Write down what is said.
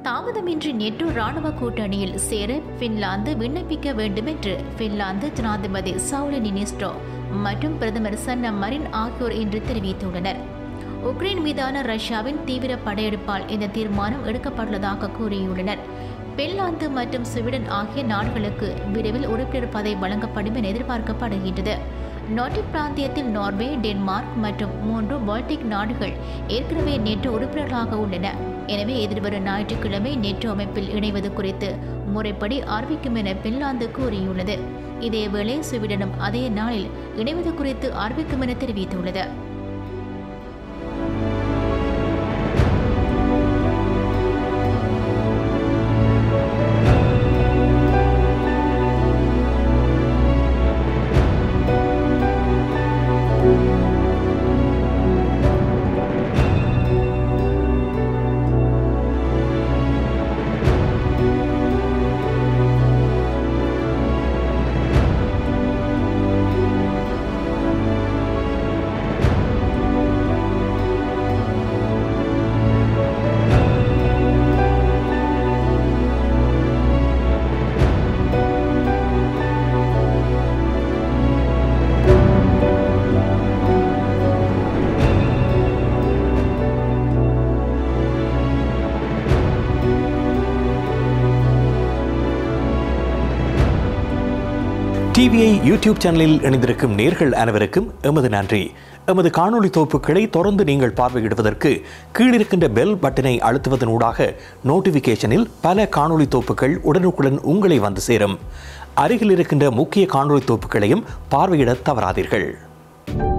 தாமதமின்றி நெட்டோ ராணுவ கூட்டணியில் சேர பின்லாந்து விண்ணப்பிக்க வேண்டும் என்று பின்லாந்து ஜனாதிபதி சவுலி நினிஸ்டோ மற்றும் பிரதமர் சன்னா மரின் ஆகியோர் இன்று தெரிவித்துள்ளனர் உக்ரைன் மீதான ரஷ்யாவின் தீவிர படையெடுப்பால் இந்த தீர்மானம் எடுக்கப்பட்டுள்ளதாக கூறியுள்ளனர் பின்லாந்து மற்றும் ஸ்வீடன் ஆகிய நாடுகளுக்கு விரைவில் உறுப்பினர் பதவி வழங்கப்படும் என எதிர்பார்க்கப்படுகின்றது நாட்டிக் பிராந்தியத்தில் நார்வே டென்மார்க் மற்றும் மூன்று பால்டிக் நாடுகள் ஏற்கனவே நேற்று உறுப்பினர்களாக உள்ளன எனவே எதிர்வரும் ஞாயிற்றுக்கிழமை நேற்று அமைப்பில் இணைவது குறித்து முறைப்படி அறிவிக்கும் என பின்லாந்து கூறியுள்ளது இதேவேளை ஸ்வீடனும் அதே நாளில் இணைவது குறித்து அறிவிக்கும் என தெரிவித்துள்ளது டிவிஐ யூடியூப் சேனலில் இணைந்திருக்கும் நேர்கள் அனைவருக்கும் எமது நன்றி எமது காணொளி தொகுப்புகளை தொடர்ந்து நீங்கள் பார்வையிடுவதற்கு கீழிருக்கின்ற பெல் பட்டனை அழுத்துவதனூடாக நோட்டிஃபிகேஷனில் பல காணொளி தொகுப்புகள் உடனுக்குடன் உங்களை வந்து சேரும் அருகில் இருக்கின்ற முக்கிய காணொளி தொகுப்புகளையும் பார்வையிட தவறாதீர்கள்